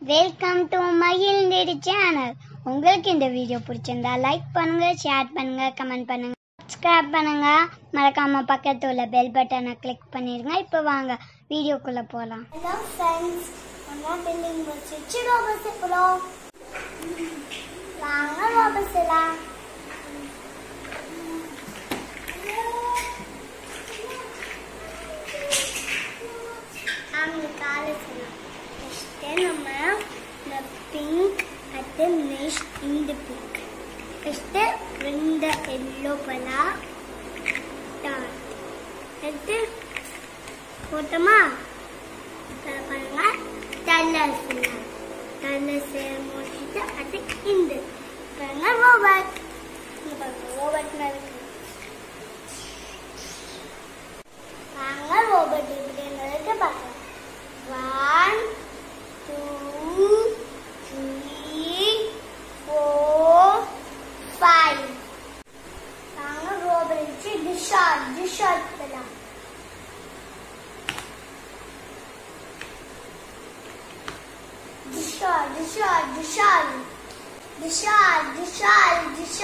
Welcome to மகிழ்ந்தேடி channel உங்களுக்கு இந்த video பிடிச்சிருந்தா லைக் பண்ணுங்க ஷேர் பண்ணுங்க கமெண்ட் பண்ணுங்க சப்ஸ்கிரைப் பண்ணுங்க மறக்காம பக்கத்துல உள்ள பெல் பட்டனை கிளிக் பண்ணிருங்க இப்போ வாங்க வீடியோக்குள்ள போலாம் ஹலோ ஃப்ரெண்ட்ஸ் ஒன்றா பில்டிங் வச்சு ரோபஸ் போகிறோம் வாங்க ரோபஸ் எல்லாம் அவங்க காலை சொல்லலாம் ஃபஸ்ட்டு நம்ம இந்த பிங்க் அது நெக்ஸ்ட் இந்த பிங்க் ஃபஸ்ட்டு ரெண்டு எல்லோ பலா டாட் எடுத்து போட்டோமா இப்ப பாருங்க கலர்ஸ் கலர்ஸ் முடிச்சுட்டு அது இந்த பாருங்க ரோபோட் இங்க பாருங்க ரோபோட் இருக்கு வாங்க ரோபோட் இப்படி இருக்கு பார்க்கலாம் one two three four five வாங்க ரோபோட் வச்சு டிஷார்ட் டிஷார்ட் பண்ணலாம் Dishal, dishal, dishal. Dishal, dishal, dishal.